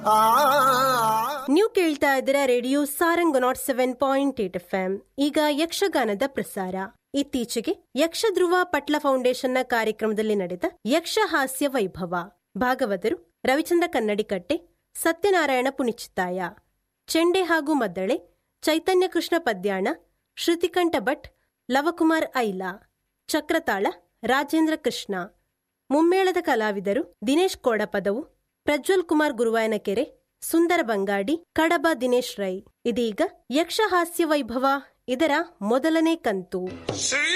ನೀವು ಕೇಳ್ತಾ ಇದ್ದೀರಾ radio Sarang nought seven point eight F M ಈಗ ಯಕ್ಷಗಾನದ ಪ್ರಸಾರ ಇತ್ತೀಚೆಗೆ ಯಕ್ಷಧ್ರುವ ಪಟ್ಲ ಫೌಂಡೇಶನ್ನ ಕಾರ್ಯಕ್ರಮದಲ್ಲಿ ನಡೆದ ಯಕ್ಷಹಾಸ್ಯ ವೈಭವ ಭಾಗವತರು ರವಿಚಂದ್ರ ಕನ್ನಡಿಕಟ್ಟೆ ಸತ್ಯನಾರಾಯಣ ಪುಣಿಚಿತ್ತಾಯ ಚೆಂಡೆ ಹಾಗೂ ಮದ್ದಳೆ ಚೈತನ್ಯ ಕೃಷ್ಣ ಪದ್ಯಾಣ ಶ್ರುತಿಕಂಠ ಭಟ್ ಲವಕುಮಾರ್ ಐಲ ಚಕ್ರತಾಳ ರಾಜೇಂದ್ರ ಕೃಷ್ಣ ಮುಮ್ಮೇಳದ ಕಲಾವಿದರು ದಿನೇಶ್ ಕೋಡಪದವು ಪ್ರಜ್ವಲ್ ಕುಮಾರ್ ಗುರುವಾಯನಕೆರೆ ಸುಂದರ ಬಂಗಾಡಿ ಕಡಬ ದಿನೇಶ್ ರೈ ಇದೀಗ ಯಕ್ಷಹಾಸ್ಯ ವೈಭವ ಇದರ ಮೊದಲನೇ ಕಂತು ಶ್ರೀ